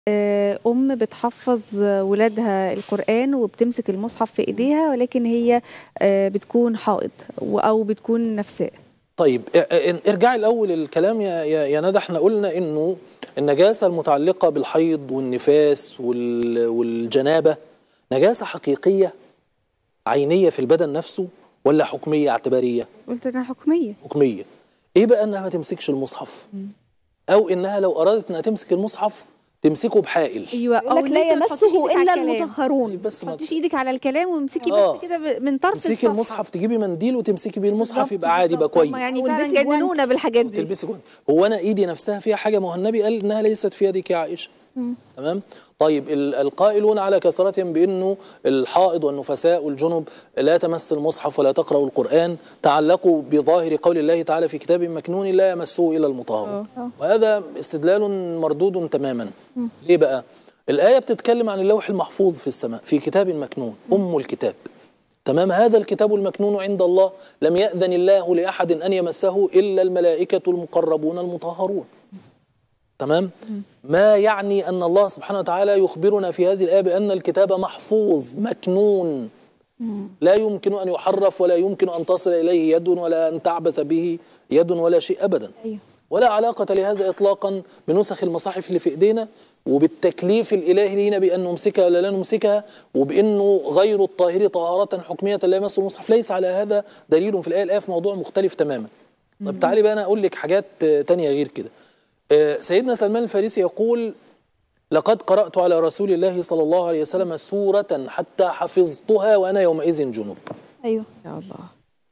آآ أم بتحفّظ ولادها القرآن وبتمسك المصحف في إيديها ولكن هي آآ بتكون حائض و أو بتكون نفساء. طيب ا ا ارجعي الأول الكلام يا يا يا ندى إحنا قُلنا إنه النجاسة المتعلقة بالحيض والنفاس وال والجنابة نجاسة حقيقية عينية في البدن نفسه والّا حكمية اعتبارية؟ قُلت إنها حكمية. حكمية. إيه بقى إنها ما تمسكش المصحف؟ إمم. أو إنها لو أرادت إنها تمسك المصحف تمسكه بحائل. أيوه يقول لك إن لا أنتِ ما تحطّيش يمسه إيدِك على إلا الكلام. المطهّرون. بس ما ما تحطّيش إيدِك على الكلام وامسكي آه. بس كده ب من طرف تمسكي الصفحة. المصحف تجيبي منديل وتمسكي بيه المصحف بالضبط، يبقى عادي يبقى بالضبط. هم كويس. يعني فعلًا والبسي جننونا جوانتي. بالحاجات دي. وتلبسي جوانتي. هو أنا إيدي نفسها فيها حاجة ما هو النبي قال إنها ليست في يدِك يا عائشة. إمم. تمام؟ طيب ال القائلون على كثرتهم بإنه الحائض والنفساء والجنب لا تمس المصحف ولا تقرأ القرآن تعلقوا بظاهر قول الله تعالى في كتاب مكنون لا يمسه إلا المطهرون. آه. وهذا استدلال مردود تماما. ليه بقى؟ الآية بتتكلم عن اللوح المحفوظ في السماء في كتاب مكنون أم الكتاب. تمام هذا الكتاب المكنون عند الله لم يأذن الله لأحد أن يمسه إلا الملائكة المقربون المطهرون. تمام؟ ما يعني أن الله سبحانه وتعالى يخبرنا في هذه الآية بأن الكتاب محفوظ مكنون لا يمكن أن يحرف ولا يمكن أن تصل إليه يد ولا أن تعبث به يد ولا شيء أبدا أيوه. ولا علاقة لهذا إطلاقا بنسخ المصاحف اللي في إيدينا وبالتكليف الإلهي لينا بأن نمسكها ولا لا نمسكها وبأنه غير الطاهر طهارة حكمية لا يمس المصحف ليس على هذا دليل في الآية الآية في موضوع مختلف تماما طب تعالي بقى أنا أقول لك حاجات آه، تانية غير كده آه، سيدنا سلمان الفارسي يقول لقد قرأت على رسول الله صلى الله عليه وسلم سورة حتى حفظتها وأنا يومئذ جنب أيوه. يا الله.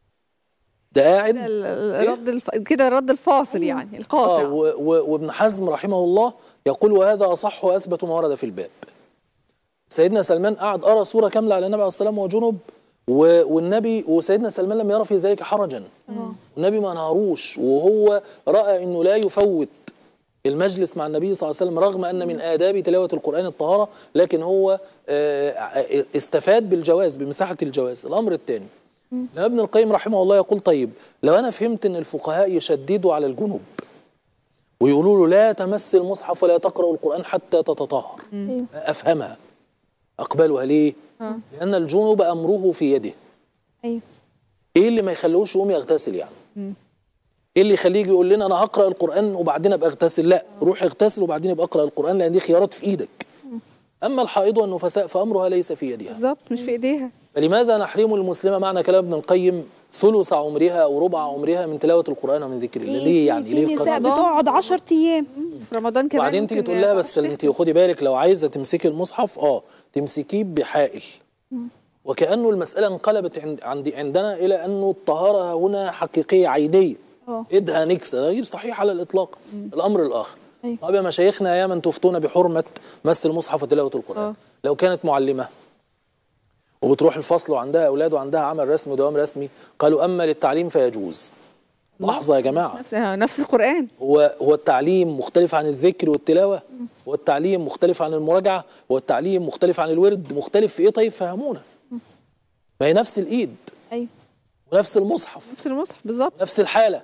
ده قاعد كده ال ال الرد الف كده الرد الفاصل يعني آه القاطع. و- و- وابن حزم رحمه الله يقول وهذا أصح وأثبت ما ورد في الباب سيدنا سلمان قعد قرأ سورة كاملة على النبي عليه الصلاة والسلام وهو جنب و- والنبي وسيدنا سلمان لم يرى في ذلك حرجا والنبي ما نهروش وهو رأى أنه لا يفوت المجلس مع النبي صلى الله عليه وسلم رغم أن من آداب تلاوة القرآن الطهارة لكن هو آه، استفاد بالجواز بمساحة الجواز الأمر الثاني لما ابن القيم رحمه الله يقول طيب لو أنا فهمت أن الفقهاء يشددوا على الجنوب ويقولوا له لا تمس المصحف ولا تقرأ القرآن حتى تتطهر أيوه. أفهمها أقبلها ليه؟ آه. لأن الجنوب أمره في يده أيوه. إيه اللي ما يخلوش يقوم يغتسل يعني؟ مم. ايه اللي يخليه يجي يقول لنا انا هقرا القران وبعدين ابقى اغتسل لا روح اغتسل وبعدين ابقى اقرا القران لان دي خيارات في ايدك اما الحائض والنفساء فامرها ليس في يدها بالضبط مش في إيديها. فلماذا نحرم المسلمه معنى كلام ابن القيم ثلث عمرها او ربع عمرها من تلاوه القران ومن ذكر الله ليه يعني في ليه نساء القصد بتقعد 10 أيام. في رمضان كمان وبعدين تيجي ممكن تقول لها ما بس تعرفش انت خدي بالك لو عايزه تمسكي المصحف اه تمسكيه بحائل وكانه المساله انقلبت عند عند عندنا الى انه الطهاره هنا حقيقيه عينيه اه. ايدها نكسه ده غير صحيح على الاطلاق الامر الاخر أيوه. طب يا مشايخنا يا من تفتون بحرمه مس المصحف وتلاوه القران اه. لو كانت معلمه وبتروح الفصل وعندها اولاد وعندها عمل رسمي ودوام رسمي قالوا اما للتعليم فيجوز لحظه يا جماعه نفس نفس القرآن. هو هو التعليم مختلف عن الذكر والتلاوه هو التعليم مختلف عن المراجعه هو التعليم مختلف عن الورد مختلف في ايه طيب فهمونا ما هي نفس الايد أيوه. ونفس المصحف نفس المصحف بالضبط. نفس الحاله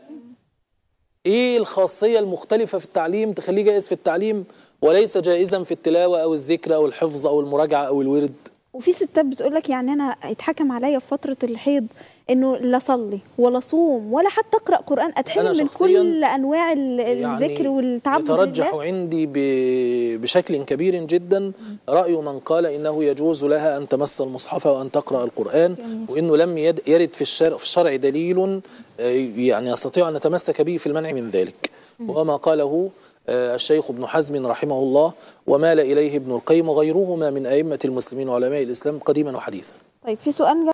ايه الخاصيه المختلفه في التعليم تخليه جائز في التعليم وليس جائزا في التلاوه او الذكر او الحفظ او المراجعه او الورد وفي ستات بتقول لك يعني انا اتحكم عليا في فتره الحيض انه لا اصلي ولا اصوم ولا حتى اقرا قران اتحرم أنا من شخصياً كل انواع ال- الذكر والتعبد يترجح لله عندي ب- بشكل كبير جدا رأي من قال إنه يجوز لها أن تمس المصحف وأن تقرأ القرآن جميل. وإنه لم يد- يرد في الشرع, في الشرع دليل آه، يعني يستطيع أن نتمسك به في المنع من ذلك وما قاله آه، الشيخ ابن حزم رحمه الله ومال إليه ابن القيم وغيرهما من أئمة المسلمين وعلماء الإسلام قديما وحديثا طيب في سؤال